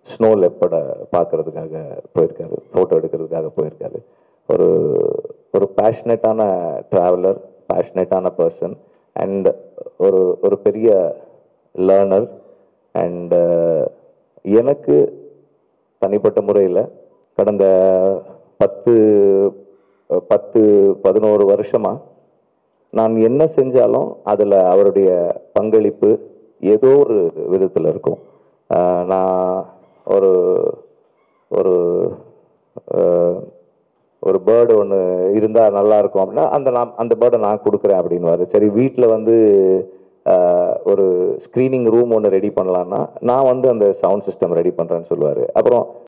snow லெப்படை பார்க்கறதுக்காக போயிருக்காரு photo எடுக்கிறதுக்காக போயிருக்காரு ஒரு ஒரு பேஷனேட்டான ட்ராவலர் பேஷனேட்டான பர்சன் அண்ட் ஒரு ஒரு பெரிய லேர்னர் அண்ட் எனக்கு தனிப்பட்ட முறையில் கடந்த பத்து பத்து பதினோரு வருஷமா நான் என்ன செஞ்சாலும் அதில் அவருடைய பங்களிப்பு ஏதோ ஒரு விதத்தில் இருக்கும் ஆஹ் நான் ஒரு ஒரு ஆஹ் ஒரு பேர்டு ஒன்று இருந்தால் நல்லா இருக்கும் அப்படின்னா அந்த நான் அந்த பேர்டை நான் கொடுக்குறேன் அப்படின்வாரு சரி வீட்டில் வந்து ஆஹ், ஒரு ஸ்க்ரீனிங் ரூம் ஒன்று ரெடி பண்ணலான்னா நான் வந்து அந்த சவுண்ட் சிஸ்டம் ரெடி பண்ணுறேன்னு சொல்லுவார் அப்புறம்